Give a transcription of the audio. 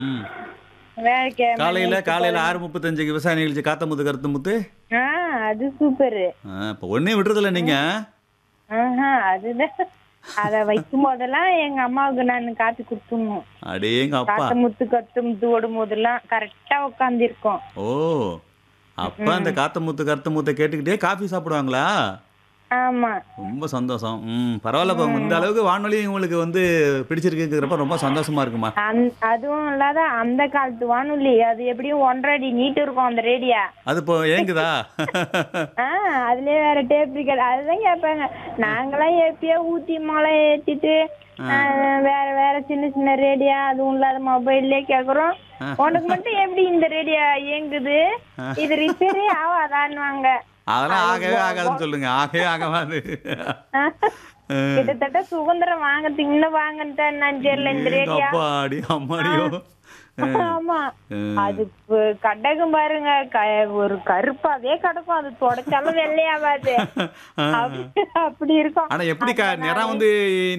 ம் வேலைக்கு காலையில காலையில ஆறு முப்பத்தஞ்சுக்கு விவசாய நிகழ்ச்சி காத்த முத்து கருத்து முத்து ஆ அது சூப்பரு ஆ, இப்ப ஒன்னே விட்டுறதில்ல நீங்க ஆஹா அதுதான் அத வைக்கும் போதெல்லாம் எங்க அம்மாவுக்கு நான் காத்து கொடுத்துடணும் அடேங்க அப்பா காத்த முத்து கத்து முத்து ஓடும் போதெல்லாம் கரெக்டா உட்காந்து இருக்கோம் ஓ அப்ப அந்த காத்த முத்து கருத்து முத்தை கேட்டுக்கிட்டே காஃபி சாப்பிடுவாங்களா ஆமா ரொம்ப சந்தோஷம் ம் பரவாயில்லப்பா இந்த அளவுக்கு வானொலி உங்களுக்கு வந்து பிடிச்சிருக்குங்கிறப்ப ரொம்ப சந்தோஷமா இருக்குமா அந்- அதுவும் இல்லாத அந்த காலத்து வானொலி அது எப்படியும் ஒன்றரை அடி நீட்டு இருக்கும் அந்த ரேடியா அது இப்போ ஏங்குதா ஆ அதுலயே வேற டேப் ரிகார்ட் அதுதான் கேட்பாங்க நாங்களாம் எப்பயோ ஊத்தி மலை ஏத்திட்டு ஆ, வேற வேற சின்ன சின்ன ரேடியா அதுவும் இல்லாத மொபைல்லே கேக்குறோம் உனக்கு மட்டும் எப்படி இந்த ரேடியா இயங்குது இது ரிப்பேரே ஆகாதான்னுவாங்க அதெல்லாம் ஆகவே ஆகாதுன்னு சொல்லுங்க ஆகவே ஆகாது கிட்டத்தட்ட சுதந்திரம் வாங்கறதுக்கு இன்னும் வாங்கிட்டேன் நான் தெரியல இந்த ரேடியா அப்பாடி அம்மாடியோ ஆமா அது ப- கடகம் பாருங்க க- ஒரு கருப்பாவே கிடக்கும் அது தொடச்சாலும் வெள்ளையாவாது அப்படி- அப்படி இருக்கும் ஆனா எப்படி க- நிறம் வந்து